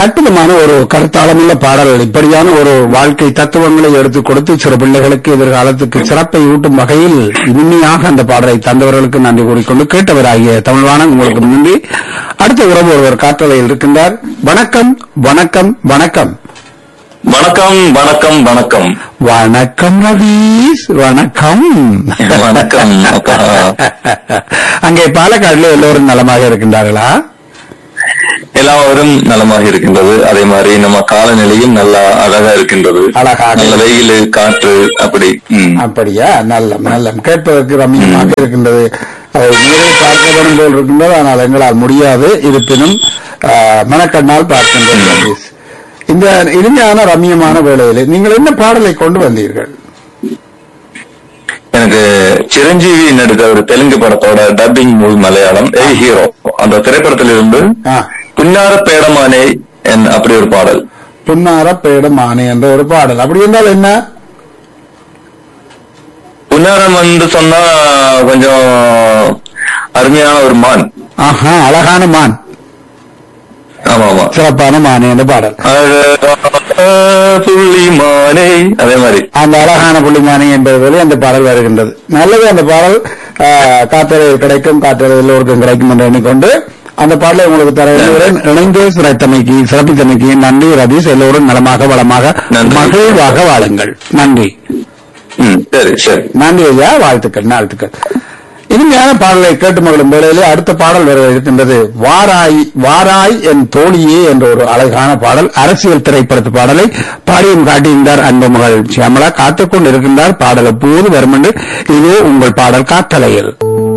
அற்புதமான ஒரு கருத்தாளமுள்ள பாடல்கள் இப்படியான ஒரு வாழ்க்கை தத்துவங்களை எடுத்துக் கொடுத்து சிறு பிள்ளைகளுக்கு எதிர்காலத்துக்கு சிறப்பை ஊட்டும் வகையில் இனிமையாக அந்த பாடலை தந்தவர்களுக்கு நன்றி கூறிக்கொண்டு கேட்டவராகிய தமிழ்வாணன் உங்களுக்கு நன்றி அடுத்த உறவு ஒருவர் காற்றலையில் இருக்கின்றார் வணக்கம் வணக்கம் வணக்கம் வணக்கம் வணக்கம் வணக்கம் வணக்கம் ரவீஸ் வணக்கம் வணக்கம் அப்பா. அங்கே பாலக்காடுல எல்லோரும் நலமாக இருக்கின்றார்களா எல்லாரும் நலமாக இருக்கின்றது அதே மாதிரி நம்ம காலநிலையும் நல்லா அழகா இருக்கின்றது அழகாக. நல்ல வெயில் காற்று அப்படி ம். அப்படியா நல்ல நல்ல கேட்பதற்கு ரம்மியமாக இருக்கின்றது அதை நேரில் பார்க்க வேண்டும் போல் இருக்கின்றது ஆனால் எங்களால் முடியாது இருப்பினும் ஆஹ், மனக்கண்ணால் பார்க்கின்றோம் ரமேஷ். இந்த இனிமையான ரம்மியமான வேளையிலே நீங்கள் என்ன பாடலை கொண்டு வந்தீர்கள் எனக்கு சிரஞ்சீவி நடித்த ஒரு தெலுங்கு படத்தோட டப்பிங் மூவி மலையாளம் ஏ ஹீரோ அந்த திரைப்படத்திலிருந்து ஆ, புன்னார பேடமானே என் அப்படி ஒரு பாடல் புன்னார பேடம் ஆணை என்ற ஒரு பாடல் அப்படி என்றால் என்ன புன்னாரம் வந்து சொன்னா கொஞ்சம் அருமையான ஒரு மான் ஆஹா அழகான மான் ஆமா ஆமா சிறப்பான மான் என்ற பாடல் அழகான புள்ளி மானே அதே மாதிரி அந்த அழகான புள்ளிமானி என்பது போல அந்த பாடல் வருகின்றது நல்லது அந்த பாடல் காத்தலையில் கிடைக்கும் காத்தலை எல்லோருக்கும் கிடைக்கும் என்று எண்ணிக்கொண்டு அந்த பாடலை உங்களுக்கு தர எண்ணுகிறேன். இணைந்து சிறத்தமைக்கு சிறப்பித்தமைக்கு நன்றி ரதீஷ் எல்லோரும் நலமாக வளமாக நன்றி. மகிழ்வாக வாழுங்கள் நன்றி ம் சரி சரி நன்றி ஐயா வாழ்த்துக்கள் வாழ்த்துக்கள் இனிமையான பாடலை கேட்டு மகளும் வேளையிலே அடுத்த பாடல் வர இருக்கின்றது வாராய் வாராய் என் தோழியே என்ற ஒரு அழகான பாடல் அரசியல் திரைப்படத்து பாடலை பாடியும் காட்டியிருந்தார் அன்பு மகள் சியாமலா காத்துக்கொண்டு இருக்கின்றார் பாடல் எப்போது வரும் என்று இது உங்கள் பாடல் காத்தலையில்